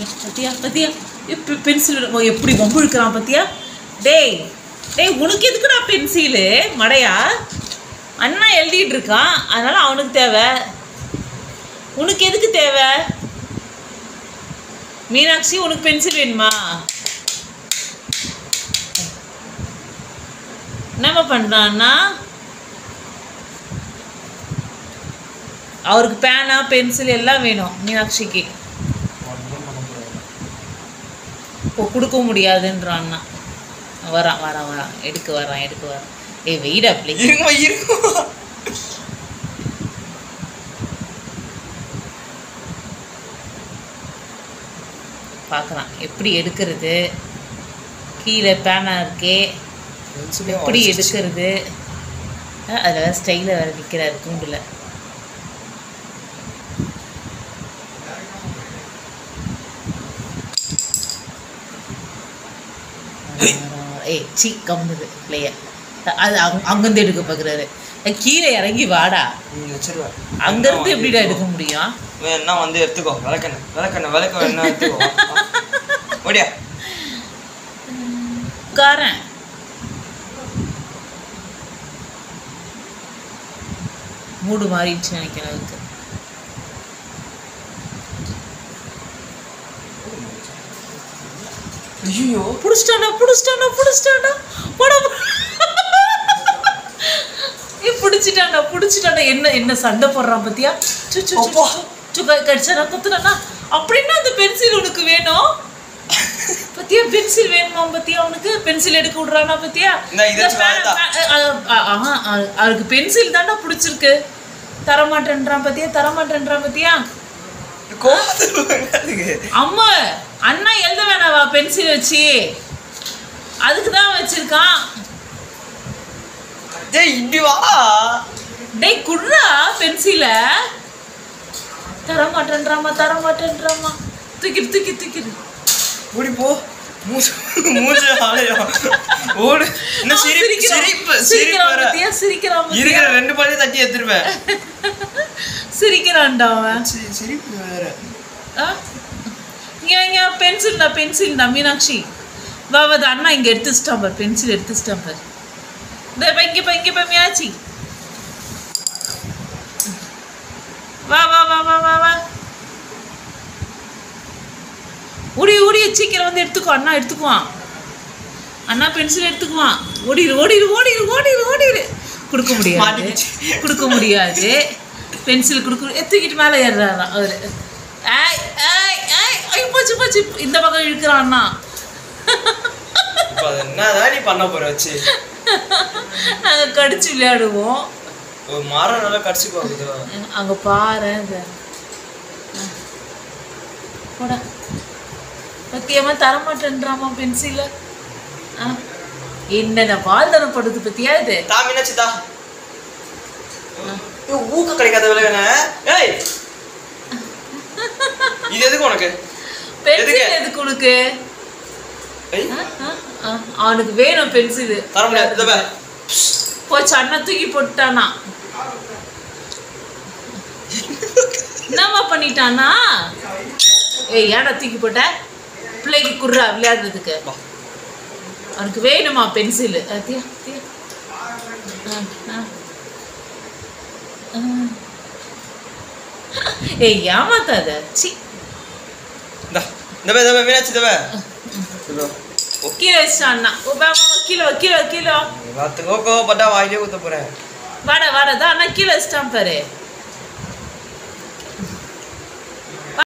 பத்தியா பத்தியா இப்போ பென்சில் எப்படி வம்பு இழுக்கிறான் பத்தியா டேய் டேய் உனக்கு எதுக்குடா பென்சிலு மடையா அண்ணா எழுதிட்டு இருக்கான் அதனால அவனுக்கு தேவை உனக்கு எதுக்கு தேவை மீனாட்சி உனக்கு பென்சில் வேணுமா என்னம்மா பண்ணுறான்னா அவருக்கு பேனா பென்சில் எல்லாம் வேணும் மீனாட்சிக்கு இப்போ கொடுக்க முடியாதுன்றான்னா வரான் வரான் வரான் எடுக்க வரான் எடுக்க வரான் ஏய் வெயிடா பிள்ளை இருங்கம்மா இருங்கம்மா பார்க்குறான் எப்படி எடுக்கிறது கீழே பேனா இருக்கே எப்படி எடுக்கிறது அதில் வேறு ஸ்டைலில் வேறு நிற்கிறாரு கூண்டில் ஏய் சி கம்முது பிள்ளைய அது அங் அங்கேருந்து எடுக்க பார்க்குறாரு கீழே இறங்கி வாடா நீ வச்சிருவேன் அங்கேருந்து எப்படிடா எடுக்க முடியும் வேணா வந்து எடுத்துக்கோ விளக்கண்ணு விளக்கண்ணு விளக்க வேணா எடுத்துக்கோ ஓடியா உட்காரன் மூடு மாறிடுச்சு நினைக்கிறேன் அதுக்கு ஐயோ புடிச்சிட்டானா புடிச்சிட்டானா புடிச்சிட்டானா போடா ஏ புடிச்சிட்டானா புடிச்சிட்டானா என்ன என்ன சண்டை போடுறான் பத்தியா சு சு சு, அப்பா. சு சு கடிச்சானா குத்துனானா அப்படின்னா அந்த பென்சில் உனக்கு வேணும் பத்தியா பென்சில் வேணுமா பத்தியா அவனுக்கு பென்சில் எடுக்க விடுறானா பத்தியா இந்தா, இதை இந்த வச்சு பே- வாங்கிட்டா. பே- அ- அ- ஆஹா, அ- அவருக்கு பென்சில் தாண்டா பிடிச்சிருக்கு தரமாட்டேன்றான் பத்தியா தரமாட்டேன்றான் பத்தியா கோவத்துல வராதுங்க. அம்மா அண்ணா எழுத வேணாவா பென்சில் வச்சு அதுக்கு தான் வச்சிருக்கான் டேய் இப்படி வா டேய் குடுறா பென்சில தர மாட்டேன்றாமா தர மாட்டேன்றாமா தூக்கி தூக்கி தூக்கி ஓடி போ மூச்சு மூச்சு ஆலயம் ஓடு இன்னும் அவன் சிரிப்பு சிரிக்கிறான். சிரிப்பு சிரிப்பு சிரிக்கிறான் வர பத்தியா சிரிக்கிறான் பத்தியா? இருக்கிற ரெண்டு பள்ளியும் தட்டி எடுத்துருவேன் சிரிக்கிறான்டா அவன் சி- சிரிப்பு வேற ஆ? இங்க இங்க பென்சில் தான் பென்சில் தான் மீனாட்சி வா வா அண்ணா இங்க எடுத்துச்சிட்டான் பார் பென்சில் எடுத்துச்சிட்டான் பார் இந்த பா, இங்க பா இங்க பா மீனாட்சி வா வா வா வா வா வா ஓடி ஓடி சீக்கிரம் வந்து எடுத்துக்கோ அண்ணா எடுத்துக்குவான் அண்ணா பென்சில் எடுத்துக்குவான் ஓடிடு ஓடிடு ஓடிடு ஓடிடு ஓடிடு கொடுக்க முடியாது மாட்டிக்கிச்சு. கொடுக்க முடியாது பென்சில் கொடுக்க ஏ, தூக்கிட்டு மேலே ஏறுறாராம் அவரு ஏய் ஏய் ஏய் ஐ போச்சு போச்சு இந்த பக்கம் இழுக்கிறான் அண்ணா இப்ப அது என்னதான் நீ பண்ண போற வச்சு நாங்கள் கடிச்சு விளையாடுவோம் ஒரு மரம் நல்லா கடிச்சு போகுது அங்கே பாரு இந்த போடா பத்தியமா தரமாட்டேன்றாமா பென்சில என்னென்ன வாழ்தனப்படுது பத்தியா இது தா மீனாட்சி தா ஏய், ஊக்க கிடைக்காத விளையாட ஏய் இது எதுக்கு உனக்கு பென்சில் எதுக்கு உனக்கு ஏய் ஆ, ஆ, ஆ, அவனுக்கு வேணும் பென்சில் தர முடியாது இந்த பாரு. போச்சு அண்ணன் தூக்கி போட்டானா என்னம்மா பண்ணிட்டானா ஏய் ஏடா தூக்கி போட்ட பிள்ளைக்கு குர்றா விளையாடுறதுக்கு வா. அவனுக்கு வேணுமா பென்சில் தியா தியா ஆ, ஆ. ஆ. ஏய் ஏமாத்தாத சி இந்தா, இந்த பாரு, இந்த பாரு, மீனாட்சி இந்த பாரு. இதோ. கீழே வச்சிட்டான் அண்ணா ஓ பா, பா, கீழே வா, கீழே வா, கீழே வா. எல்லாத்துக்கும் கோவப்பட்டா வாயிலே ஊத்த போறேன் வாடா வாடா தான் அண்ணா கீழே வச்சிட்டான் பாரு